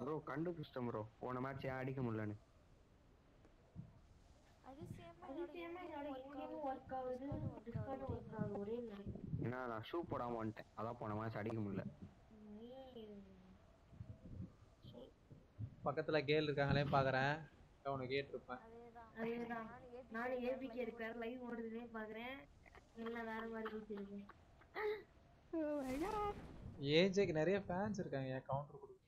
Bro கண்டுபிடிச்சிட்டேன் bro போன match ஏன் அடிக்க முடியலன்னு அதிசயமா அதிசயமா என்னோட இங்கேயும் ஒர்க் ஆகுது டிஸ்கார்டும் ஒர்க் ஆகுது ஒரே line. ஏன்னா நான் ஷூ போடாம வந்துட்டேன் அதான் போன மேட்ச் அடிக்க முடியல நீ பக்கத்துல கேள் இருக்காங்களே பாக்குறேன் அவனு கேட்டிருப்பேன் அதேதான் அதேதான் நானும் நானும் ஏபிகே இருக்கிற லைவ் ஓடுதுன்னே பாக்குறேன் எல்லாம் வேற மாதிரி ஊத்திருக்கு ஏஜேக்கு நிறைய ஃபேன்ஸ் இருக்காங்க என் கவுண்டர் கொடு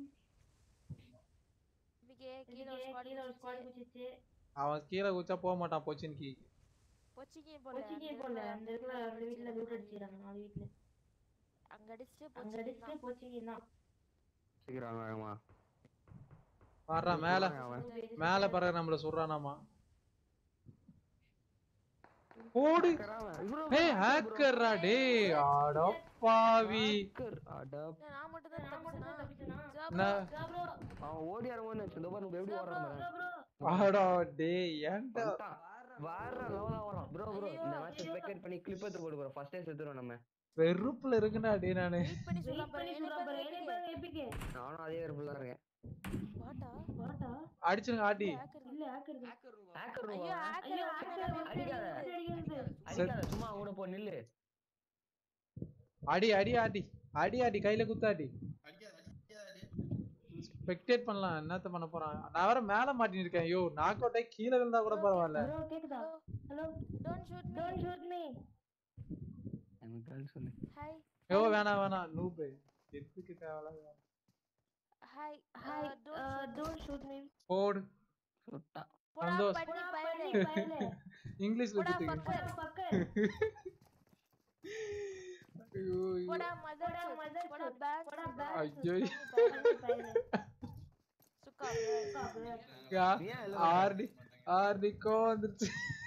ஏபிகே கீழ ஒரு ஸ்குவாட் கீழே ஒரு ஸ்குவாட் குச்சிச்சு அவன் கீழே குச்சா போக மாட்டான் பொச்சின்கி பொச்சிக்கே போல கொச்சிக்கே போல அந்த இருக்கிற அந்த வீட்டுல லூட் அடிச்சிடறாங்க நாலு வீட்டுல அங்க அடிச்சுட்டு அங்க பொச்சிக்கே அடிச்சுட்டு கொச்சிக்கு தான் சீக்கிரம் வேகமா வர்றா மேல அவன் மேல பறக்க நம்மள சொல்றானாமா ஓடு ஏய் ஹேக்கர்ரா டேய் அட பாவி அட நான் மட்டும் தான் தப்பிச்சனா நான் அவன் ஓடி இறங்குவோன்னு வச்சு இந்த பாருங்க எப்படி ஓடுறான் பாரு. அடா டேய் ஏன்டா வந்துட்டான். வேற லெவலா வரான் ப்ரோ ப்ரோ இந்த மேட்ச் ஸ்பெக்டேட் பண்ணி கிளிப் எடுத்து போடு ப்ரோ ஃபர்ஸ்ட் டே செத்துறோம் நம்ம வெறுப்புல இருக்குடா டேய் நானு வெயிட் பண்ணி சொல்லலாம் பாரு பண்ணி சொல்றா பாரு என்ன பாருங்க ஏபிகே நானும் அதே வெறுப்புல தான் இருக்கேன் வாட்டா வாட்டா அடிச்சுங்க ஆட்டி ஹேக்கர் இல்ல ஹேக்கர் ஹேக்கர் ஐயோ ஐயோ ஹேக்கர் ஹேக்கர் அடிக்காத. அடிக்கிறது அடிக்காத சும்மா கூட போ நில்லு அடி அடி ஆட்டி அடி ஆட்டி கையில குத்தாட்டி ஸ்பெக்டேட் பண்ணலாம் என்னத்த பண்ண போறான் நான் வேற மேல மாட்டின்னு இருக்கேன் ஐயோ நாக் அவுட் ஆகி கீழே விழுந்தா கூட பரவாயில்ல ப்ரோ கேக்குதா hello don't shoot me don't shoot me எனக்கு கேள் சொல்லு ஹாய் ஐயோ வேணாம் வேணாம் நூபு எதுக்கு தேவையில்ல hi hi don't don't shoot me போடு சுட்டா போடா சந்தோஷ். பண்ணி பண்ணி பயலே பயலே இங்கிலீஷ்ல போடா குத்துங்க பக்கர் பக்கர் ஐயோ ஐயோ. போடா மதர் போடா mother போடா chut. பேக் போடா back ஐயோ பயலே சுக்கா யா, ஏன் இல்ல ஆர்டி ஆர்டிக்கோ வந்துருச்சு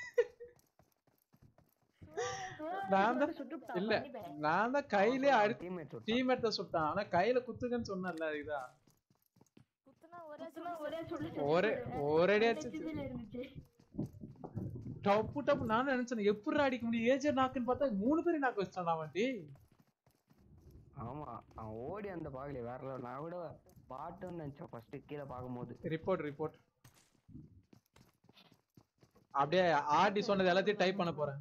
நான் தான் சுட்டுட்டான் இல்ல நான் தான் கையிலே அடி டீம்மேட் சுட்டா டீமேட்ட சுட்டான் ஆனா கையில குத்துங்கன்னு சொன்னல இதுதான் குத்துனா ஒரே சும்மா ஒரே சுடு ஒரே ஒரேடியா அடிச்சு இதுல இருந்துச்சு டப்பு டப்பு நானும் நினைச்சேன் எப்படி அடிக்க முடியும் ஏஜர் நாக்குன்னு பார்த்தா மூணு பேரும் நாக்கு வச்சான் அவன் டேய் ஆமா அவன் ஓடி அந்த பாக்கல வேற level. நான் கூட பாட்டுன்னு நினைச்சேன் ஃபர்ஸ்ட் கீழே பார்க்கும்போது ரிப்போர்ட் ரிப்போர்ட் அப்படியே ஆர்டி சொன்னது எல்லாத்தையும் டைப் பண்ண போறேன்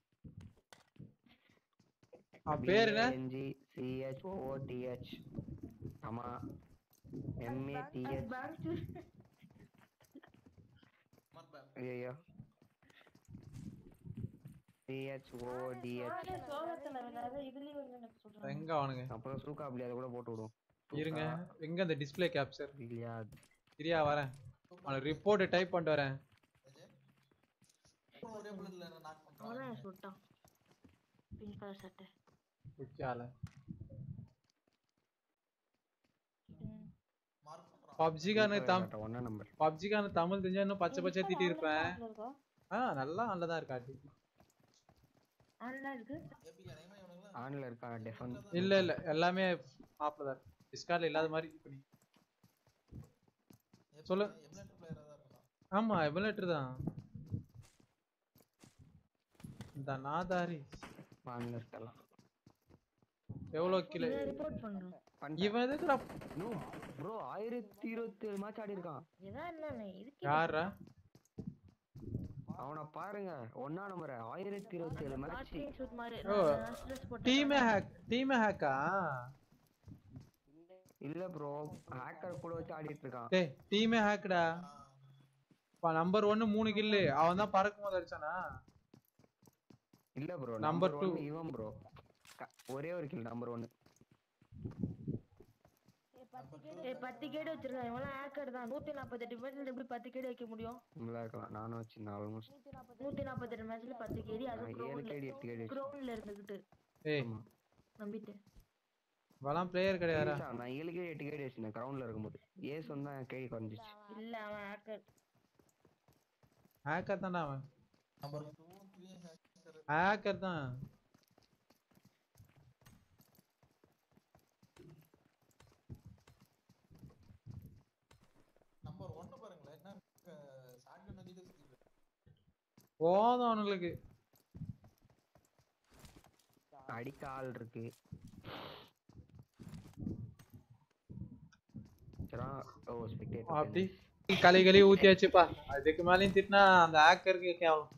அவன் பேர் என்ன என்ஜி சிஹெச் ஓடிஹெச் ஆமா எம்ஏ டிஹெச் பேங்க் ஐயோ சிஹெச் ஓடிஹெச் சோகத்துல விளையாத இதுலயும் வந்து எனக்கு சொல்றேன் எங்க அவனுங்க அப்புறம் சூக்கா அப்படி அதை கூட போட்டு விடும் இருங்க எங்க அந்த டிஸ்ப்ளே கேப்சர் இல்லையா சரியா வரேன் அவனுக்கு ரிப்போர்ட் டைப் பண்ணிட்டு வரேன் அவன் சுட்டான் பிங்க் கலர் சட்டை குச்சால பப்ஜிக்கான தம் ஒன்னா நம்பர் பப்ஜிக்கான தமிழ் தெரிஞ்சா இன்னும் பச்சை பச்சை திட்டி இருப்பேன் இருக்கா ஆ நல்லா நல்லதா இருக்காட்டி ஆன்லைன் இருக்கு ஆன்ல இருக்கா டெஃபன் இல்ல இல்ல எல்லாமே ஆப்ல தான் இருக்கு டிஸ்கார்ட்ல இல்லாத மாதிரி இப்ப நீ சொல்லு ஆமா எமுலேட்டர் தான் இந்த நாதாரி ஆன்ல இருக்கலாம் எவ்வளவு கிலோ ரிப்போர்ட் பண்றோம் இவன் எதுக்குடா ப்ரோ ஆயிரத்தி இருபத்தி ஏழு மேட்ச் ஆடி இருக்கான் இதான் என்ன இதுக்கு யாரா அவனை பாருங்க ஒன்னா நம்பர் ஆயிரத்தி இருபத்தி ஏழு மேட்ச் ஸ்கிரீன் ஷாட் மாதிரி ஓ. நான் ஸ்ட்ரெஸ் போட்டேன் டீமே ஹேக் டீமே ஹேக்கா இல்ல ப்ரோ ஹேக்கர் கூட வச்சு ஆடிட்டு இருக்கான் டேய் டீமே ஹேக்டா நம்பர் ஒன்னு மூணு கில்லு அவன் தான் பறக்கும் போது அடிச்சானா இல்ல bro Number number two. Two இவன் ப்ரோ ஒரே ஒரு கில் நம்பர் ஒன்னு ஏய் பத்து கேடு வச்சிருக்கான் இவெல்லாம் ஹேக்கர் தான் நூத்தி நாற்பத்தெட்டு மேட்ச்ல எப்படி பத்து கேடு வைக்க முடியும் நல்லா இருக்கலாம் நானும் வச்சிருந்தேன் ஆல்மோஸ்ட் நூத்தி நாற்பத்தெட்டு மேட்ச்ல பத்து கேடி அது ஏழு கேடி எட்டு கேடி கிரௌண்ட்ல இருந்துகிட்டு ஏய் நம்பிட்டு இவெல்லாம் பிளேயர் கிடையாதா நான் ஏழு கேடி எட்டு கேடி வச்சிருந்தேன் கிரவுண்ட்ல இருக்கும்போது ஏஸ் வந்தா என் கேடி குறைஞ்சிச்சு இல்ல அவன் ஹேக்கர் ஹேக்கர் தான்டா அவன் ஹேக்கர் தான் போதும் அவனுங்களுக்கு அடிக்க ஆள் இருக்கு ஆரம்பிச்சிடும் ஓ ஸ்பெக்டேட் அப்படி களி களி ஊத்தியாச்சுப்பா அதுக்கு மேலேயும் திட்டினா அந்த ஆக்கருக்கு கேவலம்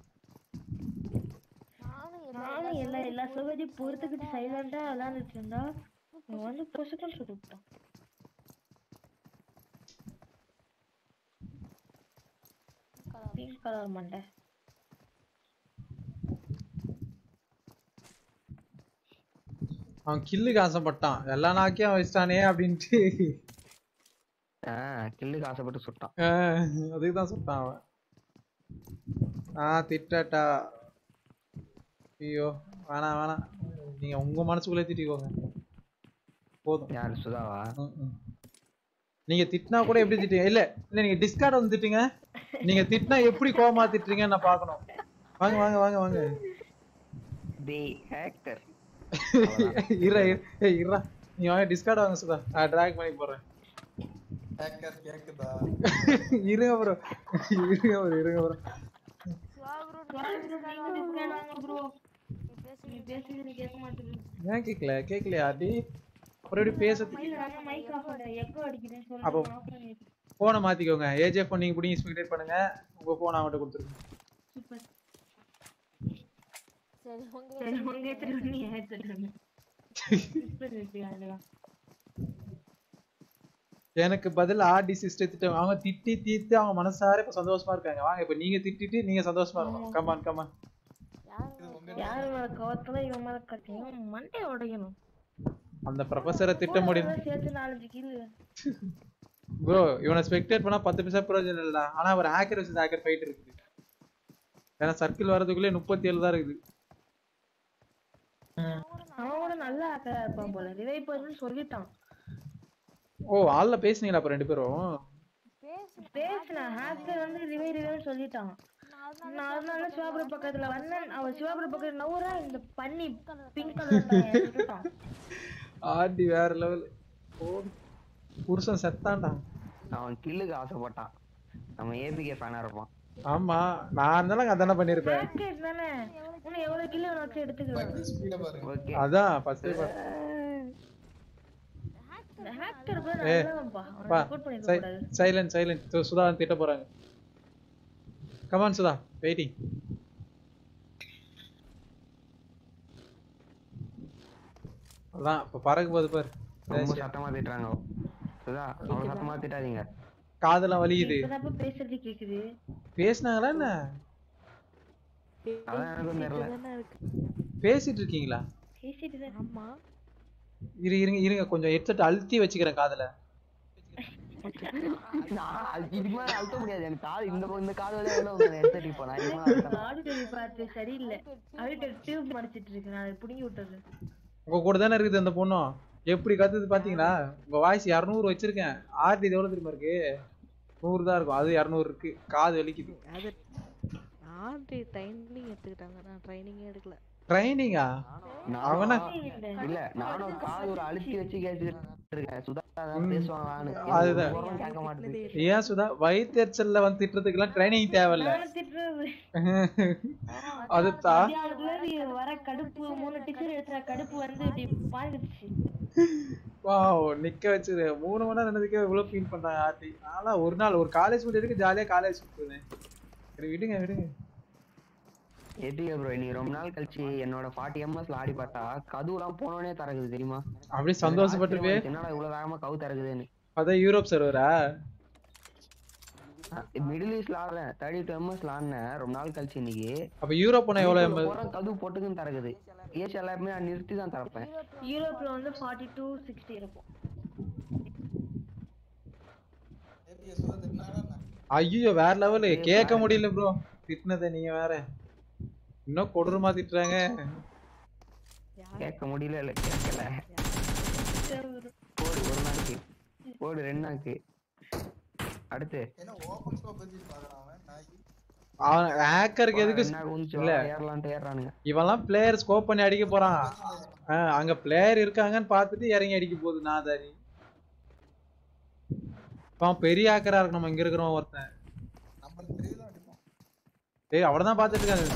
நானும் எல்லா நானும் எல்லா எல்லா சோகத்தையும் பொறுத்துக்கிட்டு சைலண்டா விளையாண்டுட்டு இருந்தா இவன் வந்து பொசுக்கன்னு சொல்லி விட்டான் கலர் பிங்க் கலர் மண்டை அவன் கில்லுக்கு ஆசைப்பட்டான் எல்லா நாக்கையும் வச்சிட்டானே அப்படின்ட்டு ஆ கில்லுக்கு ஆசைப்பட்டு சுட்டான் ஆஹ், அதுக்கு தான் சுட்டான் அவன் ஆ திட்டட்டா ஐயோ வேணாம் வேணாம் நீங்க உங்க மனசுக்குள்ளே திட்டிக்கோங்க போதும் யாரு சுதாவா ம், ம். நீங்க திட்டினா கூட எப்படி திட்டுங்க இல்ல இல்ல நீங்க டிஸ்கார்ட் வந்து திட்டுங்க நீங்க திட்டினா எப்படி கோவமா திட்டுறீங்கன்னு நான் பார்க்கணும் வாங்க வாங்க வாங்க வாங்க தி ஹேக்கர் இறா ஏய் இறா நீ வாங்க டிஸ்கார்ட் வாங்க சுதா நான் டிராக் பண்ணி போடுறேன் ஹேக்கர் கேக்குதா இருங்க ப்ரோ இருங்க ப்ரோ இருங்க ப்ரோ சிவா bro, ப்ரோ நீ பேசி நீ பேசுறது கேட்க மாட்டேங்குது ஏன் கேட்கல கேட்கலையா டி அப்புறம் எப்படி பேச இல்ல நான் மைக் ஆஃப் பண்றேன் எக்கோ அடிக்குதுன்னு சொல்லி அப்போ- ஆஃப் பண்ணிட்டு போனை மாத்திக்கோங்க ஏஜே ஃபோன் நீங்க பிடிங்க ஸ்பீக்கர் பண்ணுங்க உங்க போன் அவன்கிட்ட கொடுத்துருங்க சூப்பர் சரி உங்க சரி உங்க எடுத்துட்டு வந்து நீ எடுத்துட்டு வந்து சூப்பர் இருக்கு அழகா எனக்கு பதில் ஆர்டி சிஸ்டம் திட்டம் அவங்க திட்டி தீர்த்து அவங்க மனசார இப்ப சந்தோஷமா இருக்காங்க வாங்க இப்ப நீங்க திட்டிட்டு நீங்க சந்தோஷமா இருக்கணும் கமான் கமான் யாரு யாரு மேல கோவத்துல இவன் மேல கட்டியும் மண்டைய உடையணும் அந்த ப்ரொஃபஸரை திட்ட முடியும் சேர்த்து நாலஞ்சு கிலோ ப்ரோ இவனை ஸ்பெக்டேட் பண்ணா பத்து பைசா பிரயோஜனம் இல்லடா ஆனா ஒரு ஹேக்கர் வச்சு ஹேக்கர் ஃபைட் இருக்குது ஏன்னா சர்க்கிள் வரதுக்குள்ளே முப்பத்தி ஏழு தான் இருக்குது அவன் கூட நல்லா ஆக்கரா இருப்பான் போல ரிவைவ் பண்ணு சொல்லிட்டான் ஓ ஆள்ல பேசுனீங்களா அப்ப ரெண்டு பேரும் பேசு பேசுன ஹேக்கர் வந்து ரிவைவ் ரிவைவ் சொல்லிட்டான் நான் அதனால சிவாபுரம் பக்கத்துல வந்தேன் அவன் சிவாபுரம் பக்கத்துல நவுறா இந்த பண்ணி பிங்க் கலர் விட்டுட்டான் ஆர்டி வேற லெவல் ஓ புருஷன் செத்தான்டா அவன் கில்லுக்கு ஆசைப்பட்டான் நம்ம ஏபிகே ஃபேனா இருப்பான் ஆமா நான் இருந்தாலும் அதானே பண்ணிருப்பேன் ஹேக்கர் தானே இன்னும் எவ்வளவு கிலோ வச்சு எடுத்துக்கலாம் ஸ்பீட பாருங்க ஓகே அதான் ஃபர்ஸ்ட் இந்த ஹேக்கர் கூட ஏ, நல்லவன்பா அவனை பா சப்போர்ட் பண்ணிருக்க கூடாது சைலண்ட் சைலண்ட் சுதா திட்ட போறாங்க கமான் சுதா வெயிட்டிங் அதான் இப்ப பறக்க போகுது பாரு ரொம்ப சத்தமா திட்டுறாங்க சுதா அவ்வளவு சத்தமா திட்டாதீங்க காதெல்லாம் வலிக்குது இப்பதான் பேசுறது கேக்குது பேசுனாங்களா என்ன அதான் எனக்கும் தெரியல தானே இருக்கு பேசிட்டு இருக்கீங்களா பேசிட்டு தான் ஆமா இரு இருங்க இருங்க கொஞ்சம் ஹெட்செட் அழுத்தி வச்சுக்கிறேன் காதுல நான் அது- இதுக்கு மேல அழுத்த முடியாது எனக்கு காது இந்த பக்கம் இந்த காது வழியா உள்ள வந்து எடுத்துட்டு இப்போ நான் இதுக்கு மேல அழுத்தலாம். ஆடிட்டரி பார்த்து சரியில்லை ஆடிட்டரி டியூப் மடிச்சிட்டு இருக்கு நான் அதை புடுங்கி விட்டுறது உங்க கூட தானே இருக்குது அந்த பொண்ணும் எப்படி கத்துது பாத்தீங்களா உங்க வாய்ஸ் இரநூறு வச்சிருக்கேன் ஆர்டி இது எவ்வளவு தெரியுமா இருக்கு நூறு தான் இருக்கும் அது இரநூறு இருக்கு காது வலிக்குது அது ஆல்ரெடி ட்ரைனிங் எடுத்துக்கிட்டாங்க நான் ட்ரைனிங்கே எடுக்கல ட்ரைனிங்கா அவனா? நானும் இல்ல நானும் காது ஒரு அழுத்தி வச்சு கேட்டுட்டு இருக்கேன் சுதா தான் பேசுவாங்களான்னு அதுதான். எனக்கு ஒரு வாரம் கேட்க மாட்டேங்குது ஏன் சுதா வயிற்றுச்சல்ல வந்து திட்டுறதுக்கெல்லாம் ட்ரைனிங் தேவையில்ல நானும் திட்டுறது அது தா மத்தியானத்துல நீ வர கடுப்பு மூணு டிக்கெட் எடுத்துற கடுப்பு வந்து இப்படி பாய்ந்துச்சு வாவ் நிக்க வச்சது மூணு மணி நேரம் இருந்ததுக்கே இவ்வளவு ஃபீல் பண்றாங்க ஆர்டி ஆனா ஒரு நாள் ஒரு காலேஜ் முடியறதுக்கு ஜாலியா காலேஜ் சுத்துவேன் சரி விடுங்க விடுங்க எதுக்கு ப்ரோ இன்னைக்கு ரொம்ப நாள் கழிச்சு என்னோட ஃபார்ட்டி எம்எஸ்ல ஆடி பார்த்தா கதுவெல்லாம் போனோடனே திறக்குது தெரியுமா அப்படியே சந்தோஷப்பட்டு ஆச்சரியமா இருந்துச்சு, என்னடா இவ்வளவு வேகமா கவு திறக்குதுன்னு அதான் யூரோப் சர்வரா மிடில் ஈஸ்ட்ல ஆடுறேன் தேர்ட்டி டூ எம்எஸ்ல ஆடினேன் ரொம்ப நாள் கழிச்சு இன்னைக்கு அப்ப யூரோப் போனா எவ்வளவு வீட்டுக்குள்ள எம் போறேன், கதவு போட்டுக்குன்னு திறக்குது ஏசி எல்லாருமே நான் நிறுத்தி தான் திறப்பேன் யூரோப்ல வந்து ஃபார்ட்டி டூ சிக்ஸ்டி இருக்கும் ஏபிஎஸ் வந்து திட்டினாங்கன்னா ஐயோ வேற லெவலு கேட்க முடியல ப்ரோ திட்டினதை நீங்க வேற இன்னும் கொடூரமா திட்டுறாங்க கேட்க முடியல இல்ல கேட்கல போடு ஒரு நாளைக்கு போடு ரெண்டு நாளைக்கு அடுத்து என்ன ஓபன் ஸ்கோப் வச்சு பாக்குறான் அவன் நாய் அவன் ஹேக்கருக்கு எதுக்கு ரெண்டு நாள் குதிச்சு இல்ல. வா, ஏறலான்ட்டு ஏறுறானுங்க இவன்லாம் பிளேயர் ஸ்கோப் பண்ணி அடிக்க போறான் ஆ, அங்க பிளேயர் இருக்காங்கன்னு பார்த்துட்டு இறங்கி அடிக்க போகுது நாதாரி அவன் பெரிய ஹேக்கரா இருக்கு நம்ம இங்க இருக்கிறவன் ஒருத்தன் நம்ம தெரியுதான் அடிப்போம் டேய் அவனதான் பார்த்துட்டு இருக்காங்க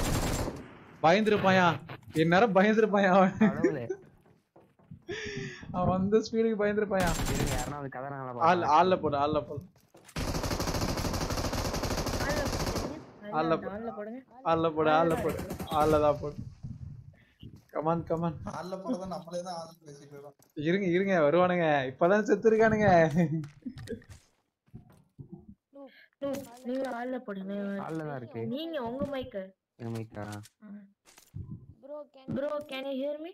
பயந்துருப்பாயா இந்நேரம் பயந்துருப்பாயா அவன் கடவுளே அவன் வந்த ஸ்பீடுக்கு பயந்துருப்பாயா இருங்க யாருன்னா வந்து கதறாங்களா ஆள் பாக்கலாம். ஆள்ல போடு ஆள்ல போடு ஆள்ல ஆள்ல போடுங்க போ- ஆள்ல போடுங்க ஆள்ல போடு ஆள்ல போடு ஆள்ல தான் போடு கமான் கமான் ஆள்ல போறத நம்மளே தான் ஆள் பேசிட்டு இருக்கோம் இருங்க இருங்க வருவானுங்க இப்பதான் செத்து இருக்கானுங்க நீங்க ஆள்ல போடுங்க ஆள்ல தான் இருக்கு நீங்க உங்க மைக்க என் மைக்கா bro can bro can you hear me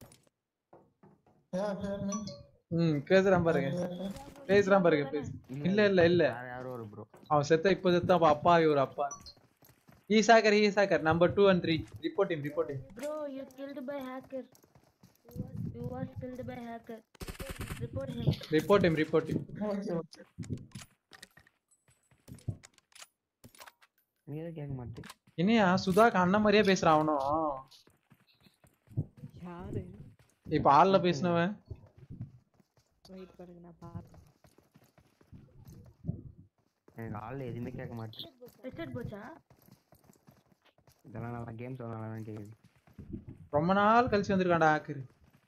Yeah, hear me. ம் பேசுறான் பாருங்க பேசுறான் பாருங்க பேசு இல்ல இல்ல இல்ல வேற யாரோ ஒரு ப்ரோ அவன் செத்த இப்ப செத்த அப்ப அப்பாவி ஒரு அப்பா ஈ சாக்கர் ஈ சாக்கர் number two and three report him report him Bro, you killed by hacker. You was killed by hacker. Report him. Report him report him Okay, okay. நீ எதுவும் கேட்க மாட்டேன் என்னையா சுதாக்கு அண்ணன் மாதிரியே பேசுறான் அவனும் யாரு இப்ப ஆள்ல பேசினவன் வெயிட் பண்ணுங்க நான் பாத்தேன் எனக்கு ஆள் எதுவுமே கேட்க மாட்டேன் Headset போச்சா? இதெல்லாம் நல்லா கேம்ஸ் நல்லா தான் கேக்குது ரொம்ப நாள் கழிச்சு வந்திருக்கான்டா ஆக்கர்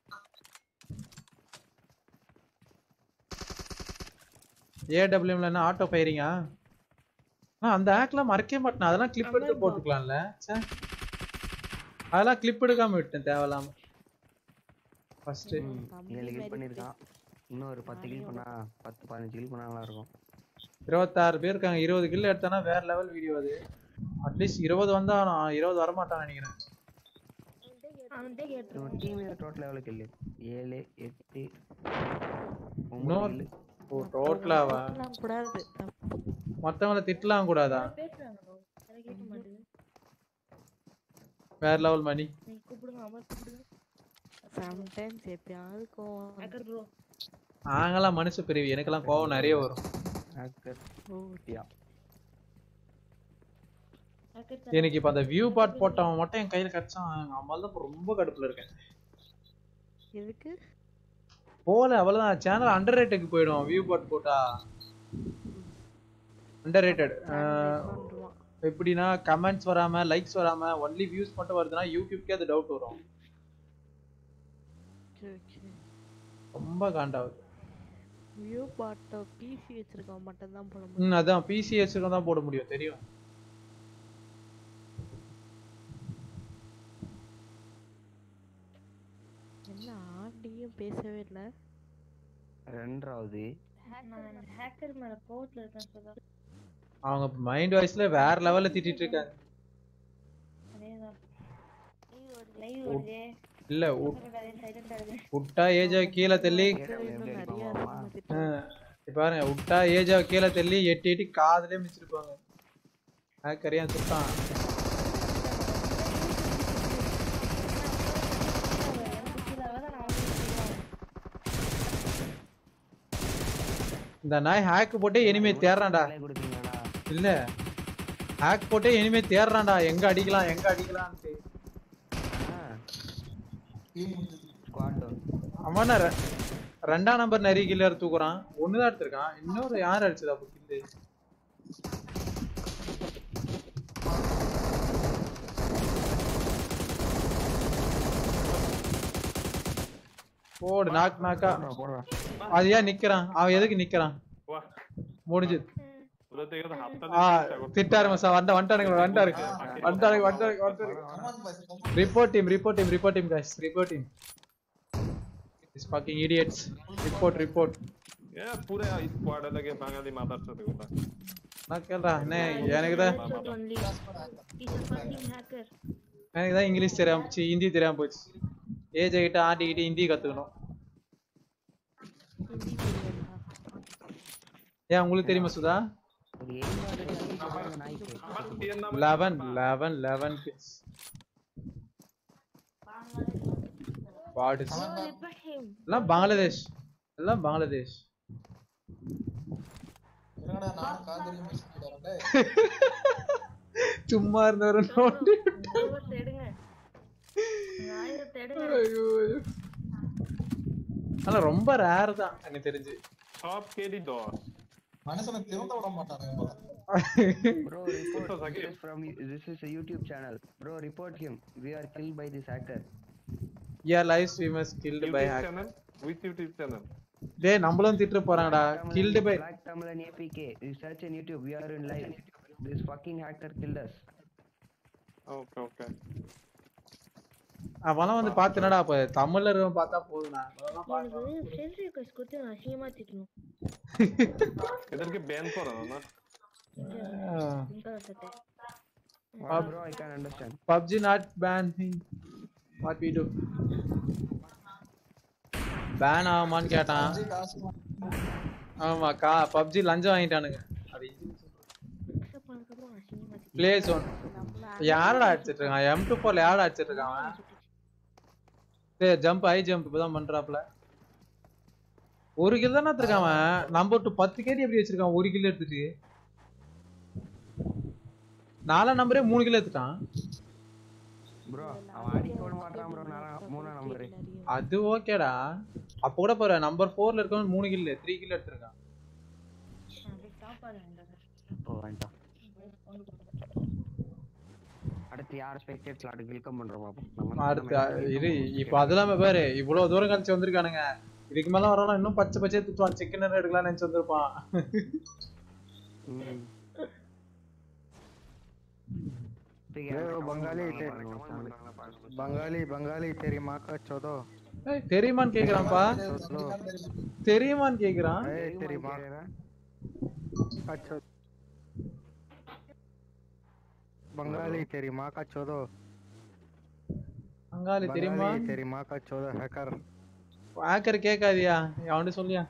ஏடபிள்யூஎம்ல என்ன ஆட்டோ ஃபயரிங்கா அந்த ஆக்லாம் மறக்கவே மாட்டேன் அதெல்லாம் கிளிப் எடுத்து போட்டுக்கலாம்ல ச்சே. அதெல்லாம் கிளிப் எடுக்காம விட்டேன் தேவையில்லாம ஃபர்ஸ்ட் ம், தம்பி ஏழு கில் மாதிரி பண்ணிருக்கான் இன்னும் ஒரு பத்து கில் பண்ணா பத்து பதினஞ்சு கில் பண்ணா நல்லா இருக்கும் இருபத்தாறு பேர் இருக்காங்க இருபது கில் எடுத்தானா வேற லெவல் வீடியோ அது அட்லீஸ்ட் இருபது வந்தா நான் இருபது வரமாட்டான்னு நினைக்கிறேன் அவன்கிட்ட கேட்டுருவோம். நம்ம டீம் டோட்டல் எவ்வளவு கில் ஏழு எட்டு இன்னொரு- ஒன்பது கில் ஓ டோட்டலாவா எல்லாம் கூடாது தப்பு. மத்தவங்கள திட்டலாம் கூடாதா அவன் பேசுறாங்க bro. எனக்கு கேட்க மாட்டேங்குது. வேற லெவல் மணி நீங்க கூப்பிடுங்க, அவன் கூப்பிடுங்க. சம்டைம்ஸ் எப்பயாவது கோவம் hacker bro. நாங்கெல்லாம் மனுஷ பிரிவு எனக்கெல்லாம் கோவம் நிறைய வரும் hacker oh yeah hacker sir. எனக்கு இப்ப அந்த வியூ பார்ட் போட்டவன் மட்டும் என் கையில கிடைச்சான் அம்மால தான் இப்ப ரொம்ப கடுப்புல இருக்கேன் எதுக்கு போல அவ்வளவுதான் சேனல் அண்டர் ரேட்டுக்கு போயிடும் வியூ பார்ட் போட்டா அண்டர் ரேட்டட் பண்ணுவான் எப்படின்னா கமெண்ட்ஸ் வராம லைக்ஸ் வராம ஒன்லி வியூஸ் மட்டும் வருதுன்னா யூடியூப்க்கே அது டவுட் வரும் சரி சரி ரொம்ப காண்டாகுது வியூ பாட்டோ பிசி வச்சிருக்கவன் மட்டும் தான் போட முடியும் ம் அதான் பிசிஎஸ் தான் போட முடியும் தெரியும் என்ன ஆண்டியும் பேசவே இல்லை ரெண்டாவது நான் hacker மேல கோவத்துல இருக்கேன் சுதா. அவங்க மைண்ட் வாய்ஸ்ல வேற லெவல்ல திட்டிட்டு இருக்காங்க அதேதான். live வருதே. இல்ல உ- silent ஆ இருக்கு. விட்டா ஏஜா கீழே தள்ளி இன்னும் நிறைய அதிகமா திட்டு ஆ, இப்ப பாருங்க விட்டா ஏஜா கீழே தள்ளி எட்டி எட்டி காதுலயே மிச்சிருப்பாங்க ஹேக்கரையா சுட்டான் கீழே வர நான் வந்து செய்வேன். இந்த நாய் ஹேக் போட்டே எனிமே தேடுறான்டா வேலையை கொடுப்பீங்களாடா இல்ல ஹேக் போட்டே எனிமே தேடுறான்டா எங்க அடிக்கலாம் எங்க அடிக்கலாம்னு Team முடிஞ்சது. ஸ்குவாட் அவன ரெ- ரெண்டாம் நம்பர் நிறைய கில்லர் தூக்குறான் ஒண்ணுதான் எடுத்திருக்கான் இன்னொரு யார் அடிச்சது அப்ப கில்லு போடு நாக் நாக்கா போடுறா அது ஏன் நிக்கிறான் அவன் எதுக்கு நிக்கிறான் முடிஞ்சு ஆ திட்டாரு மசா வந்த வந்துட்டானுங்க வந்துட்டாருங்க வந்துட்டாருங்க வந்துட்டாருங்க வந்துட்டாருங்க Come on, boys, come on. Report him, report him, report him, guys. Report him. These fucking idiots. Report, report. ಏ ಪೂರ ಸ್ಕ್ವಾಡ್ ಅಲ್ಲಿಗೆ ಬಾಂಗಲಿ ಮಾತಾಡ್ಸೋದು ಗೊತ್ತಾ நான் கேள்றேன் அண்ணே எனக்கு தான் Headshot only. He's a fucking hacker. எனக்கு தான் இங்கிலீஷ் தெரியாம போச்சு ஹிந்தி தெரியாம போச்சு ஏஜ் கிட்ட ஆண்டிக்கிட்டு ஹிந்தி கத்துக்கணும் ஹிந்தி தெரியாதா ஏன் உங்களுக்கு தெரியுமா சுதா ஒரு ஏழு நாய்க்கு eleven eleven eleven kids bodies Oh, report him. எல்லாம் பங்களாதேஷ் எல்லாம் பங்களாதேஷ் என்னடா நானும் காதலி மிஸ் வரேன் சும்மா இருந்தவரு நோண்டி ஆயிரத்தை எடுங்க உங்க ஆயிரத்தை எடுங்க ஐயோ ஐயோ. ஆனா ரொம்ப ரேர் தான் எனக்கு தெரிஞ்சு ಟಾಪ್ ಕೇಳಿದ್ದು மனுஷனை திருந்த விட மாட்டானுங்க போல. Bro, report. This is from this is a YouTube channel. Bro, report him. We are killed by this hacker. Yeah, live streamers killed by YouTube hack. channel? Which YouTube channel? டேய் நம்மளும் திட்டு போறாங்கடா killed by Black Tamil and APK. You search in YouTube. We are in live. This fucking hacker killed us. Okay, okay. அவன்லாம் வந்து பாத்துனடா அப்ப தமிழ்ல இருக்கவன் பார்த்தா போதும்டா எனக்கு ஃப்ரெண்ட் ரிக்வெஸ்ட் கொடுத்து நான் அசிங்கமா திட்டணும் இதற்கு ban করো না இந்த சட்டை Wow, bro, I can understand. PUBG not ban me. What we do? Ban ஆகுமான்னு கேட்டான் அஞ்சு காசு ஆமா கா பப்ஜி லஞ்சம் வாங்கிட்டானுங்க அது அக்செப்ட் பண்ணதுக்கப்புறம் அசிங்கமா திட்டணும் பிளே ஜோன் யாரடா அடிச்சிட்டு இருக்கான் எம் டூ ஃபோர்ல யாரடா அடிச்சிட்டு இருக்கான் அவன் சரி ஜம்ப் ஹை ஜம்ப் இப்பதான் பண்றாப்ல ஒரு கில் தானே எடுத்திருக்கான் அவன் நம்பர் டூ பத்து கேடி எப்படி வச்சிருக்கான் ஒரு கில் எடுத்துட்டு நாலாம் நம்பரே மூணு கிலோ எடுத்துட்டான் Bro, அவன் அடிக்க விட மாட்டான் bro. நாலாம் மூணாம் நம்பரு. அது ஓகேடா அப்போ கூட போற நம்பர் ஃபோர்ல இருக்கவன் மூணு கில் த்ரீ கில் எடுத்திருக்கான் ஓ, வேண்டாம். அடுத்து யார் spectate slot க்கு welcome பண்றோம் பாப்போம். நம்ம அடுத்து அ- இரு இப்போ அதெல்லாம் பாரு இவ்வளவு தூரம் கழிச்சு வந்திருக்கானுங்க இதுக்கு மேல வரலாம் இன்னும் பச்சை பச்சையா திட்டுவான் சிக்கன் எடுக்கலாம்னு நினைச்சு வந்திருப்பான் ம். बंगाली थे बंगाली बंगाली तेरी माँ का चौदह ஏய், தெரியுமான்னு கேக்குறான்ப்பா தெரியுமான்னு கேக்குறான் ए तेरी माँ अच्छा बंगाली तेरी माँ का चौदह அங்காளி தெரியுமா बंगाली तेरी माँ का चौदह हैकर ஹேக்கர் கேட்காதியா அவன்கிட்ட சொல்லியா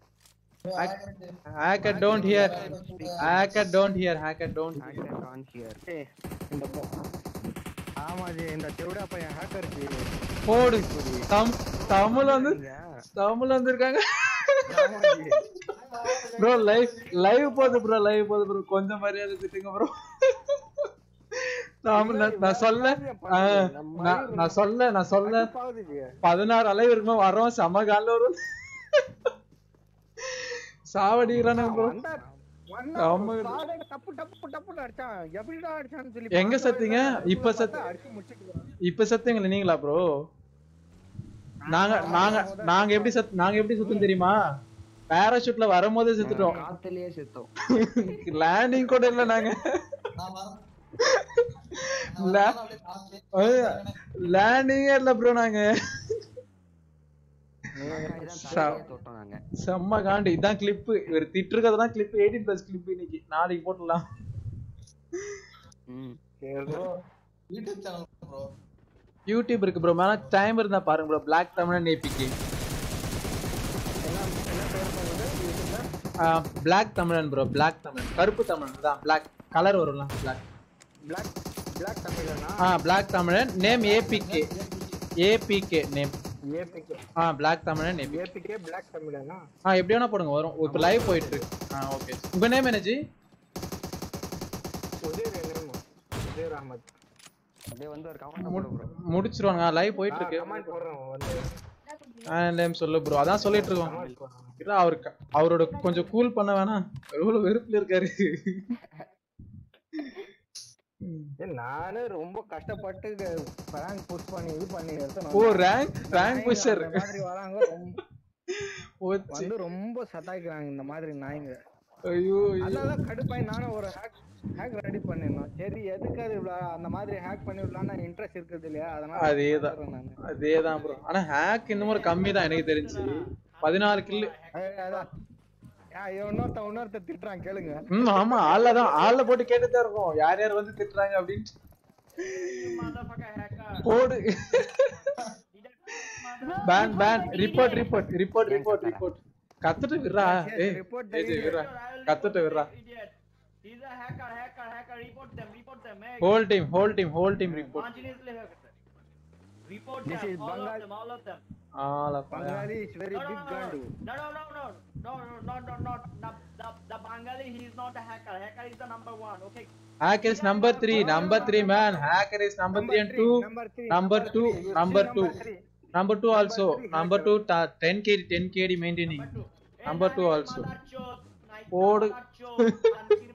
hacker don't hear hacker don't hear hacker don't Hacker can't hear. இந்த போ- ஆமா ஜி இந்த தெவிடா பையன் ஹேக்கர் ஜி போடு தம் தமிழ் வந்து தமிழ் வந்திருக்காங்க ப்ரோ லைவ் லைவ் போகுது ப்ரோ லைவ் போகுது ப்ரோ கொஞ்சம் மரியாதை திட்டுங்க ப்ரோ தமிழ் நான் நான் சொல்ல ஆ, நான் நான் சொல்ல நான் சொல்ல பாவுது ஜி பதினாறு அளவு இருக்குமா வர்றோம் செம காலில் வரும் சாவடிக்கிறானுங்க ப்ரோ வந்தா வந்தா ஆமா. சாதனை டப்பு டப்பு டப்புன்னு அடிச்சான் எப்படிடா அடிச்சான்னு சொல்லி எங்க பார்த்தா சத்தீங்க? இப்ப பார்த்தா சத்து- அடிச்சு முடிச்சிட்டு இப்ப சத்தீங்களா நீங்களா ப்ரோ நாங்க நாங்க நாங்க எப்படி சத் நாங்க எப்படி சுத்தம் தெரியுமா பேராஷூட்ல வரும்போதே செத்துட்டோம் காத்துலயே செத்தோம் லேண்டிங் கூட இல்ல நாங்க நான் வரேன் La- லேண்டிங்கே இல்ல ப்ரோ நாங்க இதான் ச- தலையிலே தொட்டோம் நாங்க செம்ம காண்டு இதான் கிளிப் இவர் திட்டுறதுதான் கிளிப் எயிட்டீன் பிளஸ் கிளிப் இன்னைக்கு நாளைக்கு போட்டுடலாம் ம். யூடியூப் சேனல் ப்ரோ யூடியூப் இருக்கு ப்ரோ மேல டைம் இருந்தா பாருங்க bro black Tamizhan APK black Tamizhan bro black Tamizhan கருப்பு தமிழன் தான் பிளாக் கலர் வரும்ல பிளாக் பிளாக் பிளாக் தமிழனா ஆ black Tamizhan name APK APK name APK ஆ black Tamizhan AP APK black தமிழனா ஆ எப்படி வேணா போடுங்க வரும் இப்போ லைவ் போயிட்டு இருக்கு ஆ ஓகே உங்க நேம் என்ன ஜி உதயர் நேம் உதயர் அஹமத் அப்படியே வந்து ஒரு கமெண்ட் போடு bro. முடிச்சிருவாங்க லைவ் போயிட்டு இருக்கு கமெண்ட் போடுறேன் வந்து ஆ நேம் சொல்லு ப்ரோ அதான் சொல்லிட்டு இருக்கோம் இல்ல அவருக்கு அவரோட கொஞ்சம் கூல் பண்ண வேணாம் எவ்வளவு வெறுப்புல இருக்காரு ஏய், நானே ரொம்ப கஷ்டப்பட்டு பிராங்க் புஷ் பண்ணி இது பண்ணி எடுத்தேன் ஓ ரேங்க் ரேங்க் புஷர் இந்த மாதிரி வராங்க ரொம்ப போச்சு வந்து ரொம்ப சத்தாய்க்கிறாங்க இந்த மாதிரி நாய்ங்க ஐயோ அதனால கடுப்பாய் நானும் ஒரு ஹேக் ஹேக் ரெடி பண்ணிருந்தோம் சரி எதுக்கு அது இவ்வளவு அந்த மாதிரி ஹேக் பண்ணி விடலாம்னு இன்ட்ரெஸ்ட் இருக்குது இல்லையா அதனால அதேதான் பண்றேன் நானு. அதேதான் ப்ரோ ஆனா ஹேக் இன்னும் கம்மி தான் எனக்கு தெரிஞ்சு பதினாறு கில்லு ஏய், அதான். ஏன், இவன் இன்னொருத்த இன்னொருத்த திட்டுறான் கேளுங்க ம் ஆமா ஆள்ல தான் ஆள்ல போட்டு கேட்டுதான் இருக்கோம் யார் யார் வந்து திட்டுறாங்க அப்படின்னு போடு ban ban report report report report report கத்துட்டு விடுறா ஏய் report ஏய், தெரியுது. விடுறா கத்துட்டு விடுறா He's a hacker, hacker, hacker. Report them, report them. Hey, whole team whole team whole team report continuously hacker. Report This them, is all Bengal- of them, all of them. ஆள பங்காளி is very No, no, big no, காண்டு no, no, no, no, no, no, no, no, no, no. The, the Bengali, he is not a hacker. Hacker is the number one. Okay. hacker is number 3 number 3 man hacker is number 3 and 2 number three, number number 2 three. You number see 2 number three. number 2 also three number 2 ta- 10 kd 10 kd maintaining number 2 also போடு.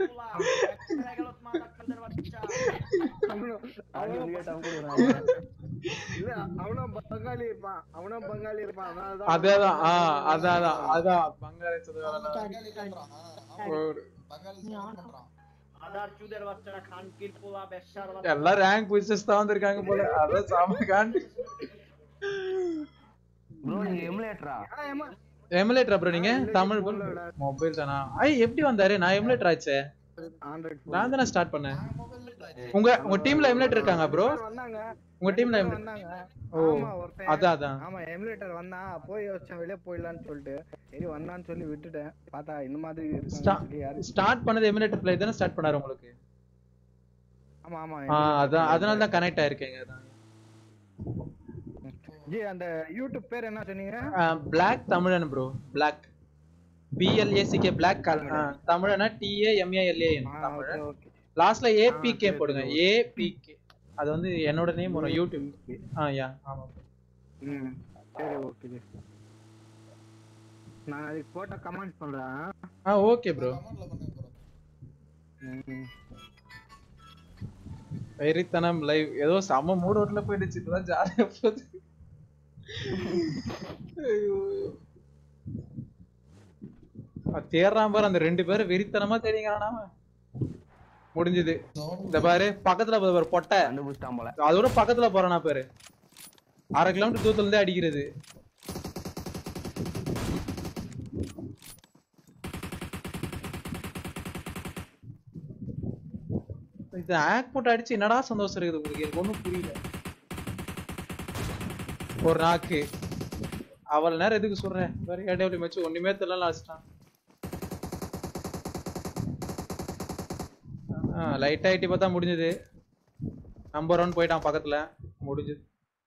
அவங்க கேட்டா கொடுக்குறாங்க. இல்ல அவனும் பங்காளி இருப்பான் அவனும் பங்காளி இருப்பான் அதனாலதான் அதேதான் ஆ அதான் அதான் அதான் பங்காளி சதுவால பங்காளி கேக்குறான். ஆமா, ஒரு பங்காளி support பண்றான். আদার চুদের বাচ্চারা খানকির পোলা বেশ্যার எல்லாம் ரேங்க் புஷஸ் தான் வந்திருக்காங்க போல அதான் சாம காண்டி ப்ரோ நீங்க எமுலேட்டரா எமுலேட்டர் அப்புறம் நீங்க தமிழ் மொபைல் தானா ஐ எப்படி வந்தாரு நான் எமுலேட்டர் ஆச்சே ஆண்ட்ராய்ட் நான் தானே ஸ்டார்ட் பண்ணேன் mobile ல try உங்க உங்க டீம்ல எமுலேட்டர் இருக்காங்க ப்ரோ வந்தாங்க உங்க டீம்ல வந்தாங்க ஓ ஆமா ஒருத்தன் அதான் அதான் ஆமா எமுலேட்டர் வந்தான் போய் யோசிச்சேன் வெளியே போயிடலான்னு சொல்லிட்டு சரி வந்தான்னு சொல்லி விட்டுட்டேன் பார்த்தா இந்த மாதிரி இருக்காங்கன்னு சொல்லி யாரு ஸ்டார்ட் பண்ணது எமுலேட்டர் பிளே தானே ஸ்டார்ட் பண்ணாரு உங்களுக்கு ஆமா ஆமா ஆ அதான் அதனால தான் கனெக்ட் ஆயிருக்கீங்க அதான் ஜி அந்த யூடியூப் பேர் என்ன சொன்னீங்க black Tamizhan bro black B L A C K black தமிழனா டிஏஎம்ஏஎல்ஏஎன் ஆ, தமிழன் ஓகே, ஓகே. லாஸ்ட்ல ஆ, ஏபிகே சரி, போடுங்க சரி, ஏபிகே அது வந்து என்னோட நேம் வரும் யூடியூப் ஆ யா ஆமா ம் சரி ஓகே ஜி நான் அதுக்கு போட்ட கமெண்ட் பண்றேன் ஆ ஓகே ப்ரோ comment ல பண்ணுங்க bro. ம். வெறித்தனம் லைவ் ஏதோ செம மூட் அவுட்ல போயிடுச்சு இப்பதான் ஜாலியா போகுது ஐயோ அது தேடுறான் பாரு அந்த ரெண்டு பேரும் வெறித்தனமா தேடிங்கிறான் அவன் முடிஞ்சது இந்த பாரு பக்கத்துல போகுது பாரு பொட்டை கண்டுபிடிச்சிட்டான் போல அதோட பக்கத்துல போறானா பாரு அரை கிலோமீட்டர் தூரத்துல இருந்தே அடிக்கிறது இது ஆக் போட்டு அடிச்சு என்னடா சந்தோஷம் இருக்குது உங்களுக்கு எனக்கு ஒண்ணும் புரியல ஒரு நாக்கு அவள் நேரம் எதுக்கு சொல்றேன் வேற ஏடபிள்யூ மேட்ச் ஒண்ணுமே தெரியல லாஸ்ட்டான் லைட் ஆயிட்டு பார்த்தா முடிஞ்சது நம்பர் ஒன் போயிட்டான் பக்கத்துல முடிஞ்சது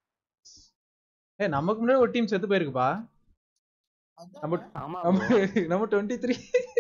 ஏ நமக்கு முன்னாடி ஒரு டீம் செத்து போயிருக்குப்பா அதான் நம்ம ஆமா நம்ம நம்ம டுவெண்ட்டி த்ரீ